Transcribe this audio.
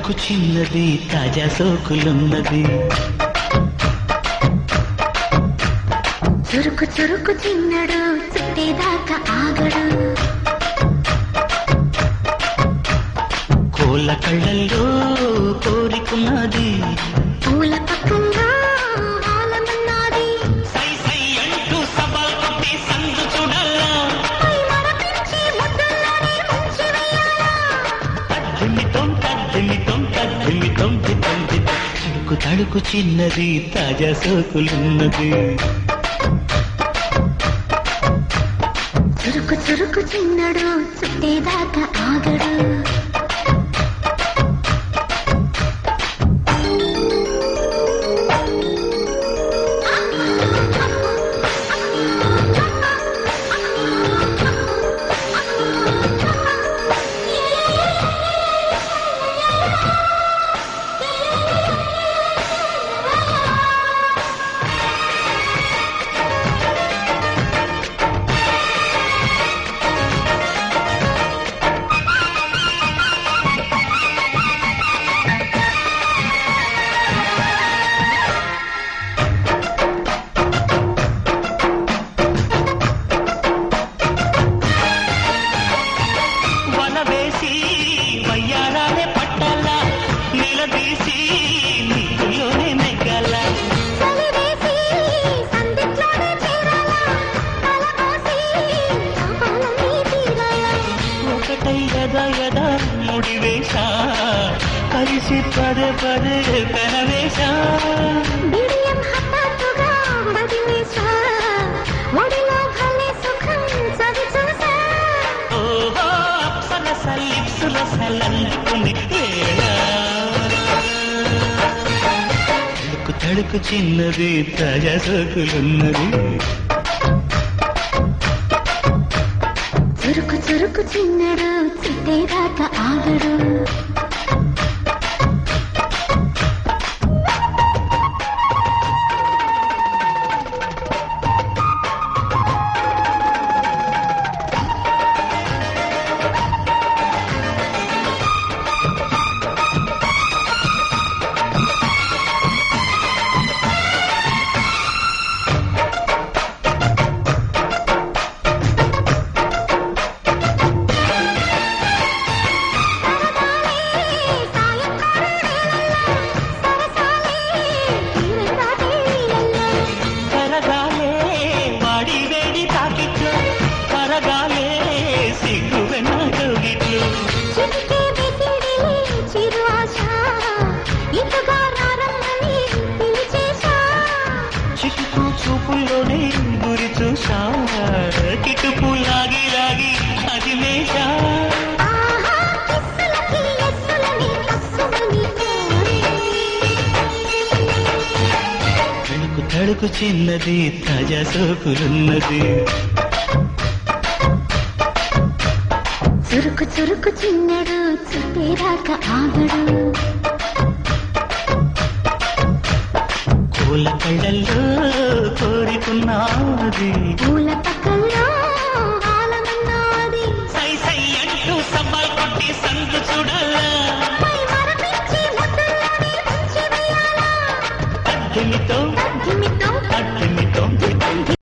తడుకు చిన్నది తాజా సోకులున్నది చురుకు చురుకు చిన్నడు చుట్టేదాకా ఆగడు కోళ్ళ కళ్ళల్లో కోరికున్నది పూల పక్కల్లో ఆలమన్నాది సై సై అంటూ సవాల్ కొట్టి సందు చూడల్లా పై మరపించి ముద్దుల్లోనే ముంచి వెయ్యాలా తద్దిమితం తద్దిమితం తద్దిమితం తితం తితం తడుకు తడుకు చిన్నది తాజా సోకులున్నది చురుకు చురుకు చిన్నడు చుట్టేదాకా ఆగడు వల వేసి వయ్యారాలే పట్టాలా నిలదీసి నీటిలోనే నెగ్గాల చలివేసి సందిట్లోనే చేరాలా తలపోసి ఆహాలన్నీ తీరాలా ఒకటై యద యద ముడివేశా కలిసి పదే పదే కనవేశా బిడియం హఠాత్తుగా వదిలేసా ఒడిలో భలే సుఖం చవి చూసా ఓహో అప్సరస లిప్సుల సలందుకుని వేళ తడుకు తడుకు చిన్నది తాజా సోకులున్నది చురుకు చురుకు చిన్నడు చుట్టేదాకా ఆగడు కరగాలే వాడి వేడి తాకిట్లు కరగాలే సిగ్గు వెన్నగిట్లు చిటుకు చూపుల్లోనే గురి చూసా కిటుకు లాగి లాగి అది మేషా తడుకు తడుకు చిన్నది తాజా సోకులున్నది చురుకు చురుకు చిన్నడు చుట్టేదాకా ఆగడు కోల కళ్ళల్లో కోరికున్నది పూల పక్కల్లో ఆలమన్నాది సై సై అంటూ సవాల్ కొట్టి సందు చూడాలా పై మరపించి ముద్దుల్లోనే ముంచి వెయ్యాలా అద్దెమితో తగ్గిమితో అద్దెమితో